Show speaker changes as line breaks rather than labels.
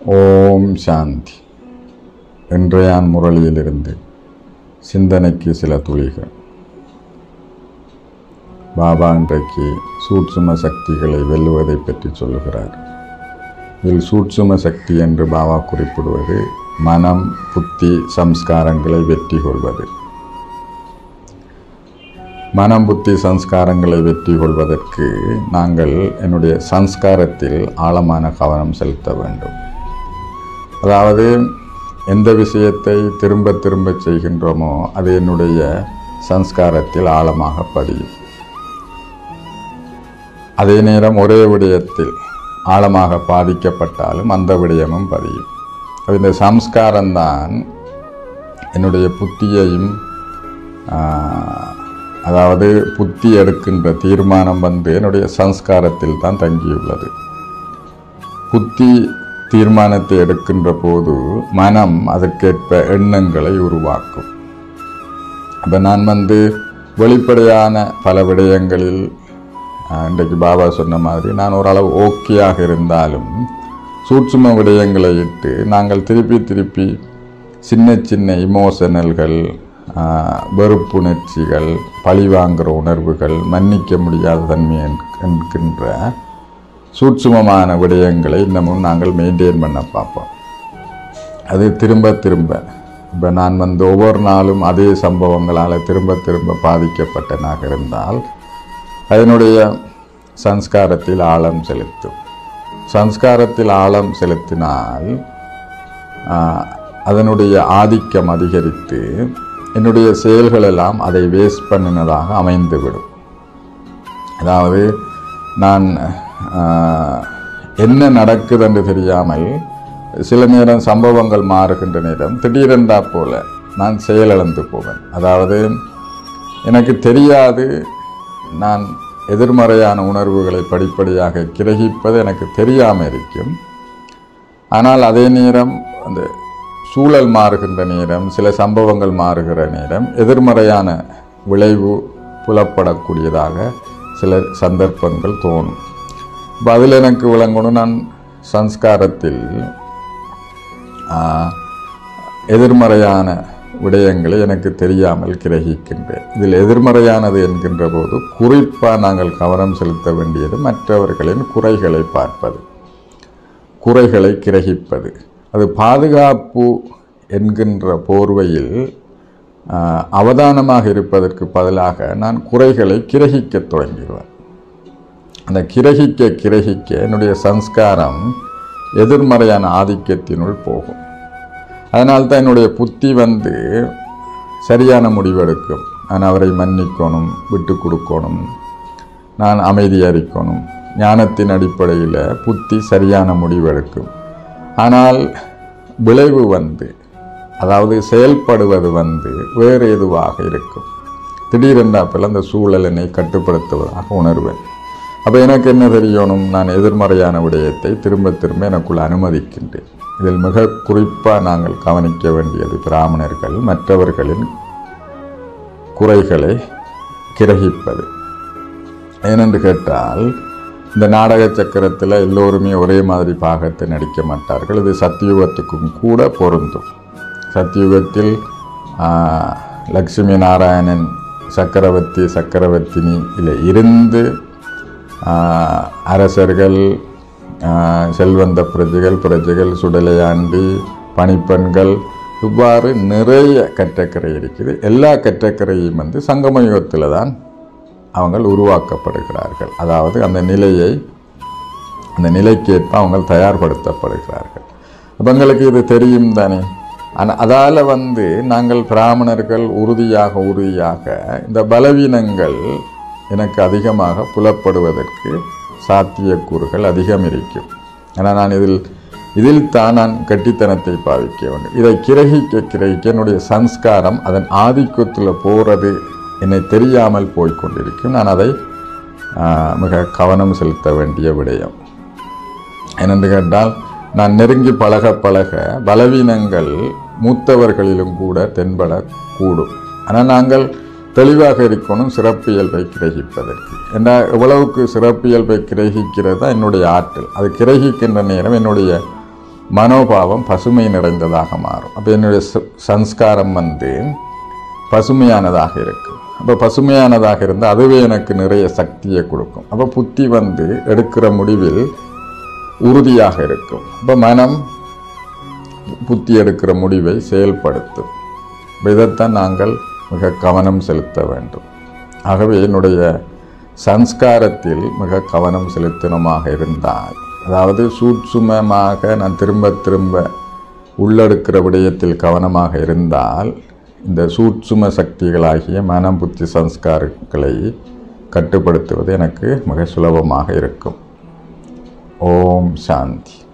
ஓம் சாந்தி இன்றையான் முரளியிலிருந்து சிந்தனைக்கு சில துளிகள் பாபா இன்றைக்கு சூட்சும சக்திகளை வெல்லுவதை பற்றி சொல்லுகிறார் இதில் சூட்சும சக்தி என்று பாபா குறிப்பிடுவது மனம் புத்தி சம்ஸ்காரங்களை வெற்றி கொள்வது மனம் புத்தி சம்ஸ்காரங்களை வெற்றி கொள்வதற்கு நாங்கள் என்னுடைய சம்ஸ்காரத்தில் ஆழமான கவனம் செலுத்த வேண்டும் அதாவது எந்த விஷயத்தை திரும்ப திரும்ப செய்கின்றோமோ அது என்னுடைய சம்ஸ்காரத்தில் ஆழமாக பதியும் அதே நேரம் ஒரே விடயத்தில் ஆழமாக பாதிக்கப்பட்டாலும் அந்த விடயமும் பதியும் அப்ப இந்த சம்ஸ்காரம்தான் என்னுடைய புத்தியையும் ஆஹ், அதாவது புத்தி எடுக்கின்ற தீர்மானம் வந்து என்னுடைய சம்ஸ்காரத்தில் தான் தங்கியுள்ளது புத்தி தீர்மானத்தை எடுக்கின்ற போது மனம் அதற்கேற்ப எண்ணங்களை உருவாக்கும் அப்போ நான் வந்து வெளிப்படையான பல விடயங்களில் ஆஹ், இன்றைக்கு பாபா சொன்ன மாதிரி நான் ஓரளவு ஓகேயாக இருந்தாலும் சூட்சும விடயங்களை இட்டு நாங்கள் திருப்பி திருப்பி சின்ன சின்ன இமோஷனல்கள் வெறுப்புணர்ச்சிகள் பழிவாங்குகிற உணர்வுகள் மன்னிக்க முடியாத தன்மை என்க- என்கின்ற சூட்சுமமான விடயங்களை இன்னமும் நாங்கள் மெயின்டைன் பண்ண பார்ப்போம் அது திரும்ப திரும்ப இப்போ நான் வந்து ஒவ்வொரு நாளும் அதே சம்பவங்களால் திரும்ப திரும்ப பாதிக்கப்பட்டனாக இருந்தால் அதனுடைய சன்ஸ்காரத்தில் ஆழம் செலுத்தும் சன்ஸ்காரத்தில் ஆழம் செலுத்தினால் ஆஹ், அதனுடைய ஆதிக்கம் அதிகரித்து என்னுடைய செயல்கள் எல்லாம் அதை வேஸ்ட் பண்ணினதாக அமைந்துவிடும் அதாவது நான் ஆஹ், என்ன நடக்குது என்று தெரியாமல் சில நேரம் சம்பவங்கள் மாறுகின்ற நேரம் திடீரென்றா போல நான் செயலிழந்து போவேன் அதாவது எனக்கு தெரியாது நான் எதிர்மறையான உணர்வுகளை படிப்படியாக கிரகிப்பது எனக்கு தெரியாமல் இருக்கும் ஆனால் அதே நேரம் அந்த சூழல் மாறுகின்ற நேரம் சில சம்பவங்கள் மாறுகிற நேரம் எதிர்மறையான விளைவு புலப்படக்கூடியதாக சில சந்தர்ப்பங்கள் தோணும் இப்போ அதில் எனக்கு விளங்கணும் நான் சம்ஸ்காரத்தில் ஆஹ், எதிர்மறையான விடயங்களை எனக்கு தெரியாமல் கிரகிக்கின்றேன் இதில் எதிர்மறையானது என்கின்ற போது குறிப்பாக நாங்கள் கவனம் செலுத்த வேண்டியது மற்றவர்களின் குறைகளை பார்ப்பது குறைகளை கிரகிப்பது அது பாதுகாப்பு என்கின்ற போர்வையில் ஆஹ், அவதானமாக இருப்பதற்கு பதிலாக நான் குறைகளை கிரகிக்கத் தொடங்கிடுவேன் அந்த கிரகிக்க கிரகிக்க என்னுடைய சம்ஸ்காரம் எதிர்மறையான ஆதிக்கத்தினுள் போகும் அதனால்தான் என்னுடைய புத்தி வந்து சரியான முடிவெடுக்கும் நான் அவரை மன்னிக்கணும் விட்டு கொடுக்கணும் நான் அமைதியாக இருக்கணும் ஞானத்தின் அடிப்படையில் புத்தி சரியான முடிவெடுக்கும் ஆனால் விளைவு வந்து அதாவது செயல்படுவது வந்து வேறு எதுவாக இருக்கும் திடீரென்றாப்பில் அந்த சூழலினை கட்டுப்படுத்துவதாக உணர்வேன் அப்போ எனக்கு என்ன தெரியணும் நான் எதிர்மறையான விடயத்தை திரும்ப திரும்ப எனக்குள் அனுமதிக்கின்றேன் இதில் மிக குறிப்பாக நாங்கள் கவனிக்க வேண்டியது பிராமணர்கள் மற்றவர்களின் குறைகளை கிரகிப்பது ஏனென்று கேட்டால் இந்த நாடக சக்கரத்தில் எல்லோருமே ஒரே மாதிரி பாகத்தை நடிக்க மாட்டார்கள் இது சத்தியுகத்துக்கும் கூட பொருந்தும் சத்தியுகத்தில் ஆஹ், லக்ஷ்மி நாராயணன் சக்கரவர்த்தி சக்கரவர்த்தினி இல்லை இருந்து ஆஹ், அரசர்கள் ஆஹ், செல்வந்த பிரஜைகள் பிரஜைகள் சுடலையாண்டி பணிப்பெண்கள் இவ்வாறு நிறைய கற்றக்கரை இருக்குது எல்லா கற்றக்கரையும் வந்து சங்கம யுகத்தில் தான் அவங்கள் உருவாக்கப்படுகிறார்கள் அதாவது அந்த நிலையை அந்த நிலைக்கேற்ப அவங்க தயார்படுத்தப்படுகிறார்கள் அப்போ எங்களுக்கு இது தெரியும் தானே ஆனால் அதால் வந்து நாங்கள் பிராமணர்கள் உறுதியாக உறுதியாக இந்த பலவீனங்கள் எனக்கு அதிகமாக புலப்படுவதற்கு சாத்தியக்கூறுகள் அதிகம் இருக்கும் ஆனால் நான் இதில் இதில் தான் நான் கட்டித்தனத்தை பாவிக்க வேண்டும் இதை கிரகிக்க கிரகிக்க என்னுடைய சம்ஸ்காரம் அதன் ஆதிக்கத்தில் போகிறது என்னை தெரியாமல் போய்க் கொண்டிருக்கும் நான் அதை ஆஹ், மிக கவனம் செலுத்த வேண்டிய விடயம் ஏனென்று கேட்டால் நான் நெருங்கி பழக பழக பலவீனங்கள் மூத்தவர்களிலும் கூட தென்படக்கூடும் ஆனால் நாங்கள் தெளிவாக இருக்கணும் சிறப்பியல்பை கிரகிப்பதற்கு ஏன்னா எவ்வளவுக்கு சிறப்பியல்பை கிரகிக்கிறது தான் என்னுடைய ஆற்றல் அது கிரகிக்கின்ற நேரம் என்னுடைய மனோபாவம் பசுமை நிறைந்ததாக மாறும் அப்போ என்னுடைய ச- சன்ஸ்காரம் வந்து பசுமையானதாக இருக்கும் அப்போ பசுமையானதாக இருந்தால் அதுவே எனக்கு நிறைய சக்தியை கொடுக்கும் அப்போ புத்தி வந்து எடுக்கிற முடிவில் உறுதியாக இருக்கும் அப்போ மனம் புத்தி எடுக்கிற முடிவை செயல்படுத்தும் அப்ப இதைத்தான் நாங்கள் மிக கவனம் செலுத்த வேண்டும் ஆகவே என்னுடைய சன்ஸ்காரத்தில் மிக கவனம் செலுத்தினமாக இருந்தால் அதாவது சூட்சுமமாக நான் திரும்ப திரும்ப உள்ளெடுக்கிற விடயத்தில் கவனமாக இருந்தால் இந்த சூட்சும சக்திகளாகிய மனம் புத்தி சன்ஸ்காரங்களை கட்டுப்படுத்துவது எனக்கு மிக சுலபமாக இருக்கும் ஓம் சாந்தி